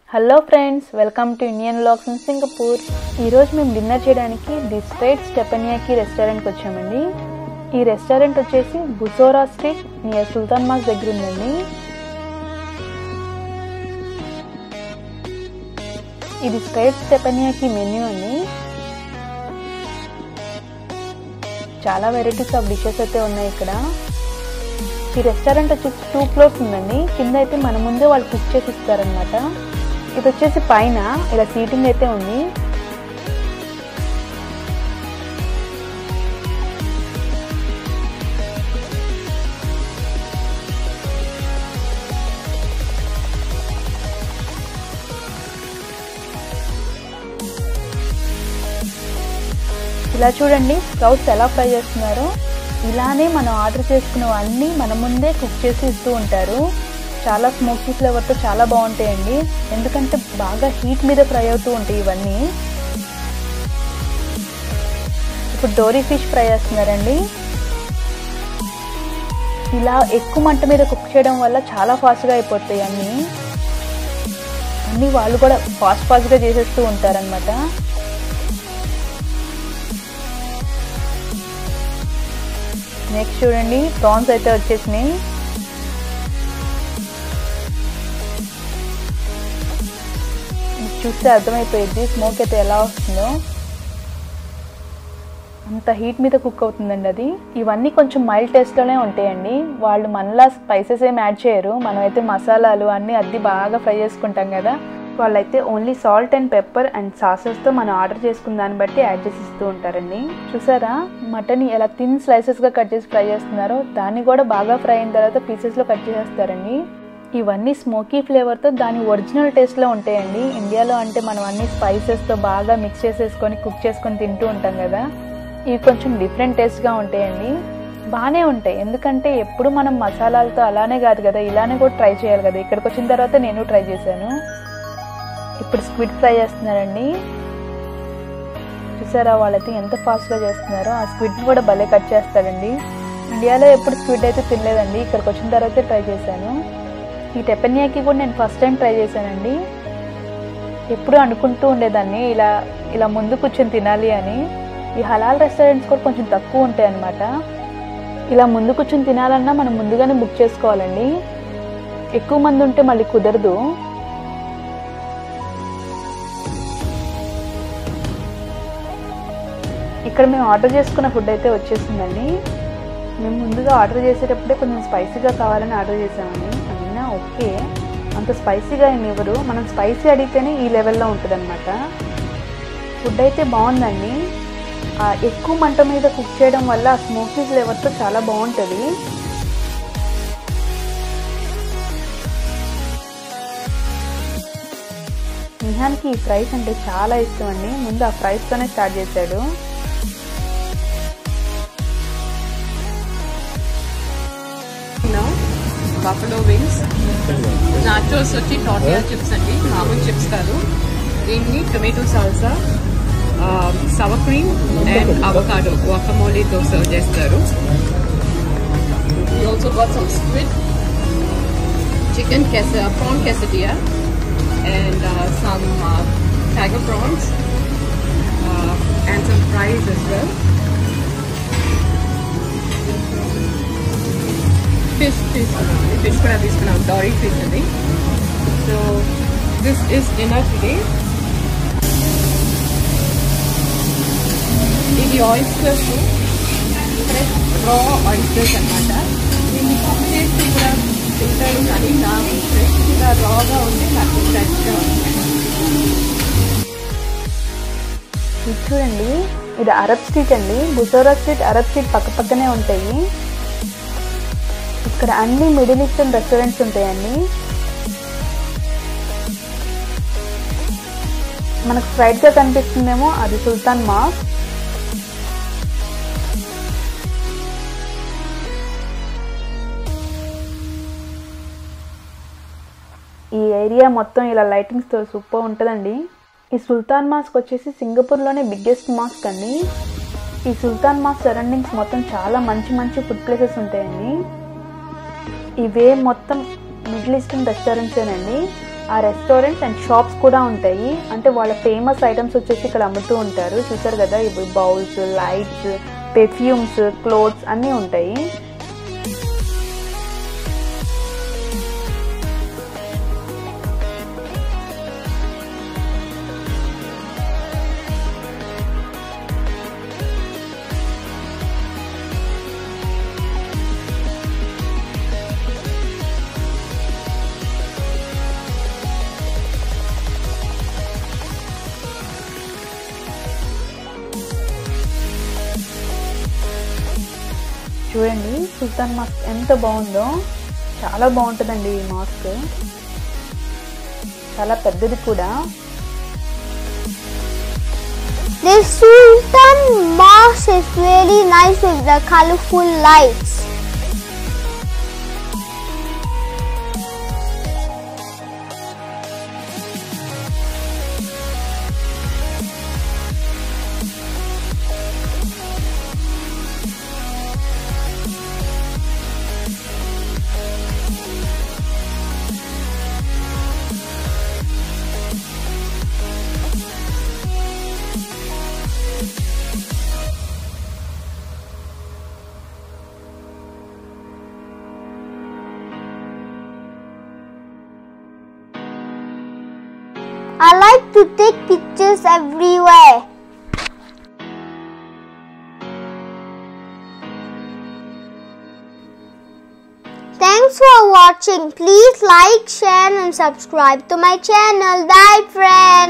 Hello friends welcome to Indian లాక్స్ in Singapore ఈరోజు మేము డిన్నర్ చేయడానికి ది స్ట్రైట్ స్టెపనియాకి రెస్టారెంట్కి వచ్చామండి ఈ రెస్టారెంట్ వచ్చేసి Bussorah street near Sultan mosque దగ్గర ఉందండి ఇది స్ట్రైట్ స్టెపనియాకి మెన్యూ అండి చాలా వెరైటీస్ ఆఫ్ డిషెస్ అయితే ఉన్నాయి ఇక్కడ ఈ రెస్టారెంట్ వచ్చేసి టూ ఫ్లోర్స్ ఉందండి కింద అయితే మన ముందే వాళ్ళు కుక్ చేసి ఇస్తారనమాట ఇది వచ్చేసి పైన ఇలా సీటింగ్ అయితే ఉంది ఇలా చూడండి స్ప్రౌట్స్ ఎలా ఫ్రై చేస్తున్నారో ఇలానే మనం ఆర్డర్ చేసుకున్నవన్నీ మన ముందే కుక్ చేసి ఇస్తూ ఉంటారు చాలా స్మోకీ ఫ్లేవర్తో చాలా బాగుంటాయండి ఎందుకంటే బాగా హీట్ మీద ఫ్రై అవుతూ ఉంటాయి ఇవన్నీ ఇప్పుడు డోరీ ఫిష్ ఫ్రై చేస్తున్నారండి ఇలా ఎక్కువ మంట మీద కుక్ చేయడం వల్ల చాలా ఫాస్ట్గా అయిపోతాయి అన్నీ అన్నీ వాళ్ళు కూడా ఫాస్ట్ ఫాస్ట్గా చేసేస్తూ ఉంటారనమాట నెక్స్ట్ చూడండి ప్రాన్స్ అయితే వచ్చేసినాయి చూస్తే అర్థమైపోయింది స్మోక్ అయితే ఎలా వస్తుందో అంత హీట్ మీద కుక్ అవుతుందండి అది ఇవన్నీ కొంచెం మైల్డ్ టేస్ట్లోనే ఉంటాయండి వాళ్ళు మనలా స్పైసెస్ ఏం యాడ్ చేయరు మనమైతే మసాలాలు అన్నీ అద్దీ బాగా ఫ్రై చేసుకుంటాం కదా వాళ్ళైతే only salt and pepper and సాసెస్తో మనం ఆర్డర్ చేసుకున్న దాన్ని బట్టి యాడ్ చేసి ఇస్తూ ఉంటారండి చూసారా మటన్ ఎలా థిన్ స్లైసెస్గా కట్ చేసి ఫ్రై చేస్తున్నారో దాన్ని కూడా బాగా ఫ్రై అయిన తర్వాత పీసెస్లో కట్ చేసేస్తారండి ఇవన్నీ స్మోకీ ఫ్లేవర్తో దాని ఒరిజినల్ టేస్ట్లో ఉంటాయండి ఇండియాలో అంటే మనం అన్ని స్పైసెస్తో బాగా మిక్స్ చేసేసుకొని కుక్ చేసుకొని తింటూ ఉంటాం కదా ఇవి కొంచెం డిఫరెంట్ టేస్ట్గా ఉంటాయండి బాగానే ఉంటాయి ఎందుకంటే ఎప్పుడు మనం మసాలాలతో అలానే కాదు కదా ఇలానే కూడా ట్రై చేయాలి కదా ఇక్కడికి వచ్చిన తర్వాత నేను ట్రై చేశాను ఇప్పుడు స్క్విడ్ ఫ్రై చేస్తున్నారండి చూసారా వాళ్ళైతే ఎంత ఫాస్ట్గా చేస్తున్నారో ఆ స్క్విడ్ని కూడా భలే కట్ చేస్తాడండి ఇండియాలో ఎప్పుడు స్క్విడ్ అయితే తినలేదండి ఇక్కడికి వచ్చిన తర్వాత ట్రై చేశాను ఈ టెపెనియాకి కూడా నేను ఫస్ట్ టైం ట్రై చేశానండి ఎప్పుడు అనుకుంటూ ఉండేదాన్ని ఇలా ఇలా ముందు కూర్చొని తినాలి అని ఈ హలాల్ రెస్టారెంట్స్ కూడా కొంచెం తక్కువ ఉంటాయి అన్నమాట ఇలా ముందు కూర్చొని తినాలన్నా మనం ముందుగానే బుక్ చేసుకోవాలండి ఎక్కువ మంది ఉంటే మళ్ళీ కుదరదు ఇక్కడ మేము ఆర్డర్ చేసుకున్న ఫుడ్ అయితే వచ్చేసిందండి మేము ముందుగా ఆర్డర్ చేసేటప్పుడే కొంచెం స్పైసీగా కావాలని ఆర్డర్ చేసామండి అయినా ఓకే అంత స్పైసీగా ఏమి ఇవ్వరు మనం స్పైసీ అడిగితేనే ఈ లెవెల్లో ఉంటుంది అనమాట ఫుడ్ అయితే బాగుందండి ఎక్కువ మంట మీద కుక్ చేయడం వల్ల ఆ స్మోకీ ఫ్లేవర్తో చాలా బాగుంటుంది నిహాన్కి ఈ ఫ్రైస్ అంటే చాలా ఇష్టం అండి ముందు ఆ ఫ్రైస్తోనే స్టార్ట్ చేశాడు బఫలో వింగ్స్ నాచోస్ వచ్చి టాటియా చిప్స్ అండి మామూలు చిప్స్ కాదు దీన్ని tomato salsa sour cream and avocado వాకమోలీతో సర్వ్ చేస్తారు also got some squid chicken quesadilla prawn quesadilla and some tiger prawns and some fries as well fish తీసుకున్నాం ఫిష్ కూడా తీసుకున్నాం డారీ ఫిష్ అది so this is dinner today ఇది oysters fresh raw oysters అనమాట దీన్ని cook చేసి కూడా తింటారు కానీ నాకు ఫ్రెష్గా రాగా ఉంది నాకు ఫ్రెష్గా ఇది చూడండి ఇది అరబ్ స్ట్రీట్ అండి బుసోరా స్ట్రీట్ అరబ్ స్ట్రీట్ పక్క పక్కనే ఉంటాయి ఇక్కడ అన్ని మిడిల్ ఈస్టర్న్ రెస్టారెంట్స్ ఉంటాయండి మనకు స్ట్రైట్గా కనిపిస్తుందేమో అది సుల్తాన్ మాస్ ఈ ఏరియా మొత్తం ఇలా లైటింగ్స్తో సూపర్ ఉంటుందండి ఈ సుల్తాన్ మాస్క్ వచ్చేసి సింగపూర్లోనే బిగ్గెస్ట్ మాస్క్ అండి ఈ సుల్తాన్ మాస్క్ సరౌండింగ్స్ మొత్తం చాలా మంచి మంచి ఫుడ్ ప్లేసెస్ ఉంటాయండి ఇవే మొత్తం మిడిల్ ఈస్టర్న్ రెస్టారెంట్సేనండి ఆ రెస్టారెంట్స్ అండ్ షాప్స్ కూడా ఉంటాయి అంటే వాళ్ళ ఫేమస్ ఐటమ్స్ వచ్చేసి ఇక్కడ అమ్ముతూ ఉంటారు చూసారు కదా ఇవి బౌల్స్ లైట్స్ పెర్ఫ్యూమ్స్ క్లోత్స్ అన్నీ ఉంటాయి చూడండి సుల్తాన్ మాస్క్ ఎంత బాగుందో చాలా బాగుంటుందండి ఈ మాస్క్ చాలా పెద్దది కూడా The Sultan Mosque is really nice with the colorful lights. I like to take pictures everywhere. Thanks for watching. Please like, share and subscribe to my channel. Bye friends.